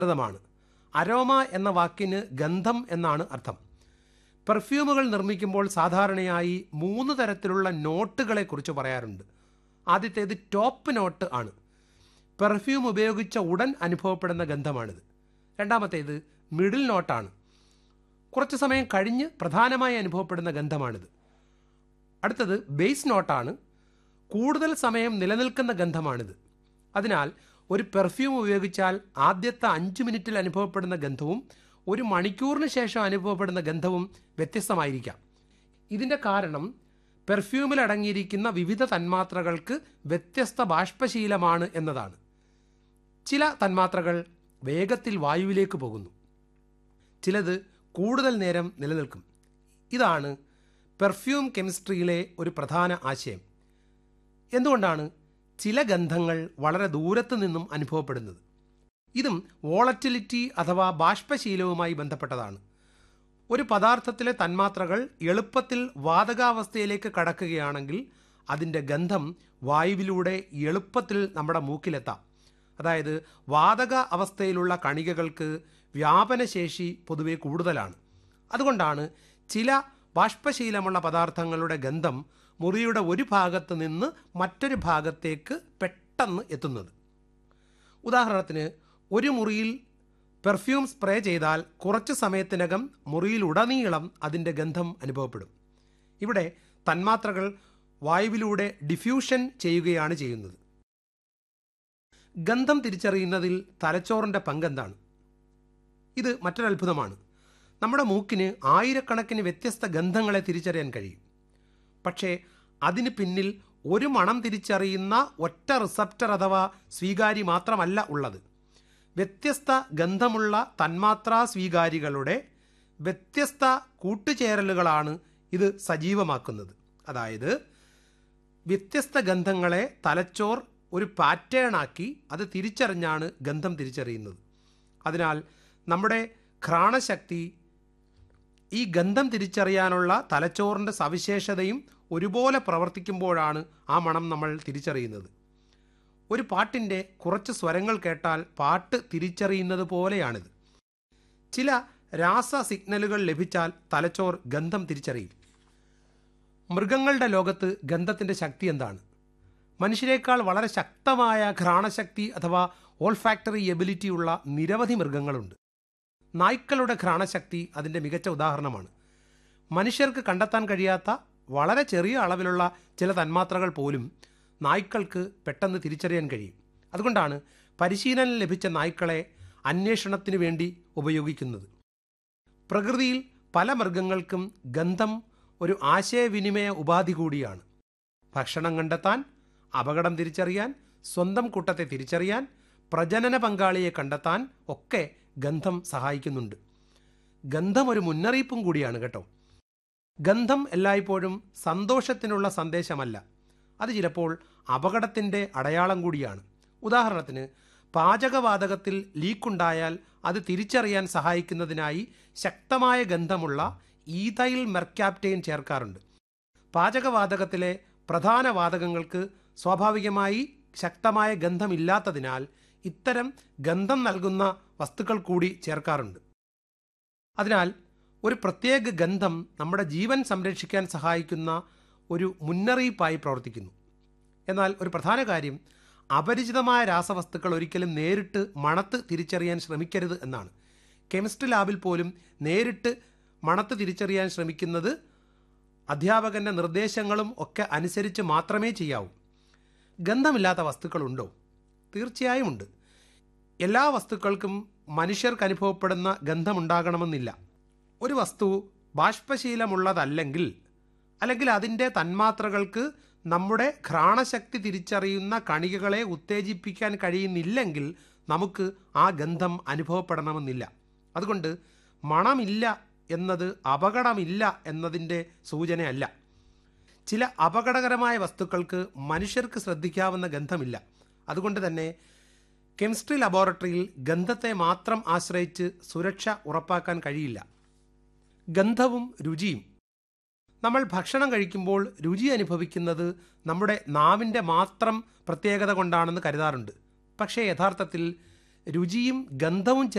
സംസ്കൃതമാണ് aroma എന്ന വാക്കിന് ഗന്ധം എന്നാണ് അർത്ഥം പെർഫ്യൂമുകൾ നിർമ്മിക്കുമ്പോൾ സാധാരണയായി മൂന്ന് തരത്തിലുള്ള നോട്ടുകളെ കുറിച്ച് പറയാറുണ്ട് ആദ്യത്തേത് ടോപ്പ് നോട്ട് ആണ് പെർഫ്യൂം ഉപയോഗിച്ച ഉടൻ അനുഭവപ്പെടുന്ന ഗന്ധമാണിത് രണ്ടാമത്തേത് മിഡിൽ നോട്ടാണ് കുറച്ച് സമയം കഴിഞ്ഞ് പ്രധാനമായി അനുഭവപ്പെടുന്ന ഗന്ധമാണിത് അടുത്തത് ബേസ് നോട്ടാണ് കൂടുതൽ സമയം നിലനിൽക്കുന്ന ഗന്ധമാണിത് അതിനാൽ ഒരു പെർഫ്യൂം ഉപയോഗിച്ചാൽ ആദ്യത്തെ അഞ്ച് മിനിറ്റിൽ അനുഭവപ്പെടുന്ന ഗന്ധവും ഒരു മണിക്കൂറിന് ശേഷം അനുഭവപ്പെടുന്ന ഗന്ധവും വ്യത്യസ്തമായിരിക്കാം ഇതിൻ്റെ കാരണം പെർഫ്യൂമിൽ അടങ്ങിയിരിക്കുന്ന വിവിധ തന്മാത്രകൾക്ക് വ്യത്യസ്ത ബാഷ്പശീലമാണ് എന്നതാണ് ചില തന്മാത്രകൾ വേഗത്തിൽ വായുവിലേക്ക് പോകുന്നു ചിലത് കൂടുതൽ നേരം നിലനിൽക്കും ഇതാണ് പെർഫ്യൂം കെമിസ്ട്രിയിലെ ഒരു പ്രധാന ആശയം എന്തുകൊണ്ടാണ് ചില ഗന്ധങ്ങൾ വളരെ ദൂരത്ത് നിന്നും അനുഭവപ്പെടുന്നത് ഇതും വോളറ്റിലിറ്റി അഥവാ ബാഷ്പശീലവുമായി ബന്ധപ്പെട്ടതാണ് ഒരു പദാർത്ഥത്തിലെ തന്മാത്രകൾ എളുപ്പത്തിൽ വാതകാവസ്ഥയിലേക്ക് കടക്കുകയാണെങ്കിൽ അതിൻ്റെ ഗന്ധം വായുവിലൂടെ എളുപ്പത്തിൽ നമ്മുടെ മൂക്കിലെത്താം അതായത് വാതക അവസ്ഥയിലുള്ള കണികകൾക്ക് വ്യാപനശേഷി പൊതുവെ കൂടുതലാണ് അതുകൊണ്ടാണ് ചില ബാഷ്പശീലമുള്ള പദാർത്ഥങ്ങളുടെ ഗന്ധം മുറിയുടെ ഒരു ഭാഗത്ത് നിന്ന് മറ്റൊരു ഭാഗത്തേക്ക് പെട്ടെന്ന് എത്തുന്നത് ഉദാഹരണത്തിന് ഒരു മുറിയിൽ പെർഫ്യൂം സ്പ്രേ ചെയ്താൽ കുറച്ച് സമയത്തിനകം മുറിയിലുടനീളം അതിൻ്റെ ഗന്ധം അനുഭവപ്പെടും ഇവിടെ തന്മാത്രകൾ വായുവിലൂടെ ഡിഫ്യൂഷൻ ചെയ്യുകയാണ് ചെയ്യുന്നത് ഗന്ധം തിരിച്ചറിയുന്നതിൽ തലച്ചോറിൻ്റെ പങ്കെന്താണ് ഇത് മറ്റൊരു അത്ഭുതമാണ് നമ്മുടെ മൂക്കിന് ആയിരക്കണക്കിന് വ്യത്യസ്ത ഗന്ധങ്ങളെ തിരിച്ചറിയാൻ കഴിയും പക്ഷേ അതിന് പിന്നിൽ ഒരു മണം തിരിച്ചറിയുന്ന ഒറ്റ റിസപ്റ്റർ അഥവാ സ്വീകാരി മാത്രമല്ല ഉള്ളത് വ്യത്യസ്ത ഗന്ധമുള്ള തന്മാത്രാ സ്വീകാരികളുടെ വ്യത്യസ്ത കൂട്ടുചേരലുകളാണ് ഇത് സജീവമാക്കുന്നത് അതായത് വ്യത്യസ്ത ഗന്ധങ്ങളെ തലച്ചോർ ഒരു പാറ്റേൺ ആക്കി അത് തിരിച്ചറിഞ്ഞാണ് ഗന്ധം തിരിച്ചറിയുന്നത് അതിനാൽ നമ്മുടെ ഘ്രാണശക്തി ഈ ഗന്ധം തിരിച്ചറിയാനുള്ള തലച്ചോറിൻ്റെ സവിശേഷതയും ഒരുപോലെ പ്രവർത്തിക്കുമ്പോഴാണ് ആ മണം നമ്മൾ തിരിച്ചറിയുന്നത് ഒരു പാട്ടിൻ്റെ കുറച്ച് സ്വരങ്ങൾ കേട്ടാൽ പാട്ട് തിരിച്ചറിയുന്നത് പോലെയാണിത് ചില രാസ സിഗ്നലുകൾ ലഭിച്ചാൽ തലച്ചോർ ഗന്ധം തിരിച്ചറിയും മൃഗങ്ങളുടെ ലോകത്ത് ഗന്ധത്തിൻ്റെ ശക്തി എന്താണ് മനുഷ്യരെക്കാൾ വളരെ ശക്തമായ ഘ്രാണശക്തി അഥവാ ഓൾഫാക്ടറി എബിലിറ്റി ഉള്ള നിരവധി മൃഗങ്ങളുണ്ട് നായ്ക്കളുടെ ഘ്രാണശക്തി അതിൻ്റെ മികച്ച ഉദാഹരണമാണ് മനുഷ്യർക്ക് കണ്ടെത്താൻ കഴിയാത്ത വളരെ ചെറിയ അളവിലുള്ള ചില തന്മാത്രകൾ പോലും നായ്ക്കൾക്ക് പെട്ടെന്ന് തിരിച്ചറിയാൻ കഴിയും അതുകൊണ്ടാണ് പരിശീലനം ലഭിച്ച നായ്ക്കളെ അന്വേഷണത്തിന് വേണ്ടി ഉപയോഗിക്കുന്നത് പ്രകൃതിയിൽ പല മൃഗങ്ങൾക്കും ഗന്ധം ഒരു ആശയവിനിമയ ഉപാധി കൂടിയാണ് ഭക്ഷണം കണ്ടെത്താൻ അപകടം തിരിച്ചറിയാൻ സ്വന്തം കൂട്ടത്തെ തിരിച്ചറിയാൻ പ്രജനന പങ്കാളിയെ കണ്ടെത്താൻ ഒക്കെ ഗന്ധം സഹായിക്കുന്നുണ്ട് ഗന്ധം ഒരു മുന്നറിയിപ്പും കൂടിയാണ് കേട്ടോ ഗന്ധം എല്ലായ്പ്പോഴും സന്തോഷത്തിനുള്ള സന്ദേശമല്ല അത് ചിലപ്പോൾ അപകടത്തിൻ്റെ അടയാളം കൂടിയാണ് ഉദാഹരണത്തിന് പാചകവാതകത്തിൽ ലീക്കുണ്ടായാൽ അത് തിരിച്ചറിയാൻ സഹായിക്കുന്നതിനായി ശക്തമായ ഗന്ധമുള്ള ഈതൈൽ മെർക്യാപ്റ്റൈൻ ചേർക്കാറുണ്ട് പാചകവാതകത്തിലെ പ്രധാന വാതകങ്ങൾക്ക് സ്വാഭാവികമായി ശക്തമായ ഗന്ധമില്ലാത്തതിനാൽ ഇത്തരം ഗന്ധം നൽകുന്ന വസ്തുക്കൾ കൂടി ചേർക്കാറുണ്ട് അതിനാൽ ഒരു പ്രത്യേക ഗന്ധം നമ്മുടെ ജീവൻ സംരക്ഷിക്കാൻ സഹായിക്കുന്ന ഒരു മുന്നറിയിപ്പായി പ്രവർത്തിക്കുന്നു എന്നാൽ ഒരു പ്രധാന കാര്യം അപരിചിതമായ രാസവസ്തുക്കൾ ഒരിക്കലും നേരിട്ട് മണത്ത് തിരിച്ചറിയാൻ ശ്രമിക്കരുത് എന്നാണ് കെമിസ്ട്രി ലാബിൽ പോലും നേരിട്ട് മണത്ത് തിരിച്ചറിയാൻ ശ്രമിക്കുന്നത് അധ്യാപകൻ്റെ നിർദ്ദേശങ്ങളും ഒക്കെ അനുസരിച്ച് മാത്രമേ ചെയ്യാവൂ ഗന്ധമില്ലാത്ത വസ്തുക്കളുണ്ടോ തീർച്ചയായും ഉണ്ട് എല്ലാ വസ്തുക്കൾക്കും മനുഷ്യർക്ക് അനുഭവപ്പെടുന്ന ഗന്ധമുണ്ടാകണമെന്നില്ല ഒരു വസ്തു ബാഷ്പശീലമുള്ളതല്ലെങ്കിൽ അല്ലെങ്കിൽ അതിൻ്റെ തന്മാത്രകൾക്ക് നമ്മുടെ ഘ്രാണശക്തി തിരിച്ചറിയുന്ന കണികകളെ ഉത്തേജിപ്പിക്കാൻ കഴിയുന്നില്ലെങ്കിൽ നമുക്ക് ആ ഗന്ധം അനുഭവപ്പെടണമെന്നില്ല അതുകൊണ്ട് മണമില്ല എന്നത് അപകടമില്ല എന്നതിൻ്റെ സൂചനയല്ല ചില അപകടകരമായ വസ്തുക്കൾക്ക് മനുഷ്യർക്ക് ശ്രദ്ധിക്കാവുന്ന ഗന്ധമില്ല അതുകൊണ്ട് തന്നെ കെമിസ്ട്രി ലബോറട്ടറിയിൽ ഗന്ധത്തെ മാത്രം ആശ്രയിച്ച് സുരക്ഷ ഉറപ്പാക്കാൻ കഴിയില്ല ഗന്ധവും രുചിയും നമ്മൾ ഭക്ഷണം കഴിക്കുമ്പോൾ രുചി അനുഭവിക്കുന്നത് നമ്മുടെ നാവിൻ്റെ മാത്രം പ്രത്യേകത കൊണ്ടാണെന്ന് കരുതാറുണ്ട് പക്ഷേ യഥാർത്ഥത്തിൽ രുചിയും ഗന്ധവും